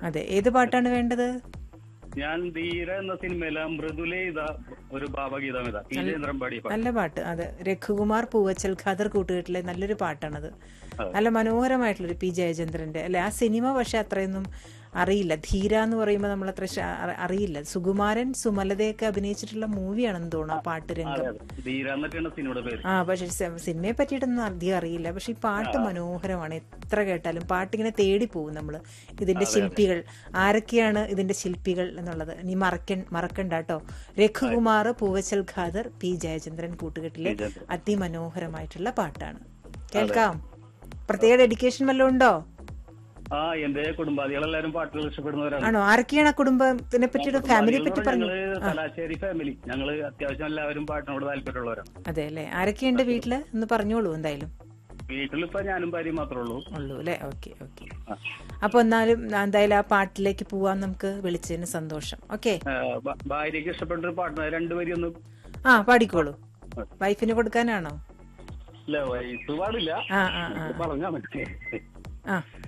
അതെ ഏത് പാട്ടാണ് വേണ്ടത് ഞാൻ ധീര എന്ന സിനിമയിലെ മൃദുലെ ഇതാ ഒരു ഭാവഗീതം ഇതാ പി ജയേന്ദ്രൻ പാടിയ പാട്ട് നല്ല പാട്ട് അതെ രഘുകുമാർ പൂവച്ചൽ ഖദർ കൂട്ടുകെട്ടിലെ നല്ലൊരു പാട്ടാണത് അതെ. നല്ല മനോഹരമായിട്ടുള്ളൊരു പി ജയചന്ദ്രന്റെ അല്ലെ ആ സിനിമ പക്ഷെ അത്രയൊന്നും അറിയില്ല ധീര എന്ന് പറയുമ്പോൾ നമ്മൾ അത്ര ശ- അറി- അറിയില്ല സുകുമാരൻ സുമലതയൊക്കെ അഭിനയിച്ചിട്ടുള്ള മൂവിയാണെന്ന് തോന്നുന്നു ആ പാട്ട് രംഗം അതെ അതെ ധീര എന്നൊക്കെയാണ് സിനിമയുടെ പേര് ആ പക്ഷെ സി- സിനിമയെ പറ്റിയിട്ടൊന്നും അധികം അറിയില്ല പക്ഷെ ഈ പാട്ട് മനോഹരമാണ് എത്ര കേട്ടാലും പാട്ടിങ്ങനെ തേടി പോകും നമ്മൾ ഇതിന്റെ ശില്പികൾ ആരൊക്കെയാണ് ഇതിന്റെ ശില്പികൾ എന്നുള്ളത് ഇനി മറക്കൻ മറക്കണ്ട കേട്ടോ രഘുകുമാർ പൂവച്ചൽ ഖാദർ പി ജയചന്ദ്രൻ കൂട്ടുകെട്ടിലെ ജയചന്ദ്രൻ. അതിമനോഹരമായിട്ടുള്ള പാട്ടാണ് കേൾക്കാം പ്രത്യേക ഡെഡിക്കേഷൻ വല്ലതും ഉണ്ടോ ആ എന്റെ കുടുംബാദികളെല്ലാരും പാട്ടുകൾ ഇഷ്ടപ്പെടുന്നവരാണ് ആണോ ആരൊക്കെയാണ് ആ കുടുംബത്തിനെ പറ്റിയിട്ട് ഫാമിലിയെ പറ്റി പറഞ്ഞു ഞങ്ങള് തലാശ്ശേരി ഫാമിലി ഞങ്ങള് അത്യാവശ്യം എല്ലാവരും പാട്ടിനോട് താല്പര്യമുള്ളവരാണ് അതെ അല്ലേ ആരൊക്കെയുണ്ട് വീട്ടില് ഒന്ന് പറഞ്ഞോളൂ എന്തായാലും വീട്ടിലിപ്പോ ഞാനും ഭാര്യയും മാത്രമേ ഉള്ളൂ ഉള്ളൂ അല്ലേ ഓക്കെ ഓക്കെ ആ. അപ്പൊ എന്നാലും എന്തായാലും ആ പാട്ടിലേക്ക് പോവാൻ നമുക്ക് വിളിച്ചതിന് സന്തോഷം ഓക്കെ ആ, ഭ- ഭാര്യയ്ക്ക് ഇഷ്ടപ്പെട്ട ഒരു പാട്ട് രണ്ടുപേരും ഒന്ന് ആ പാടിക്കോളൂ വൈഫിന് കൊടുക്കാനാണോ ഇല്ല വയസ്സ് പാടില്ല ആ ആ ആ പറഞ്ഞാ മതി ആ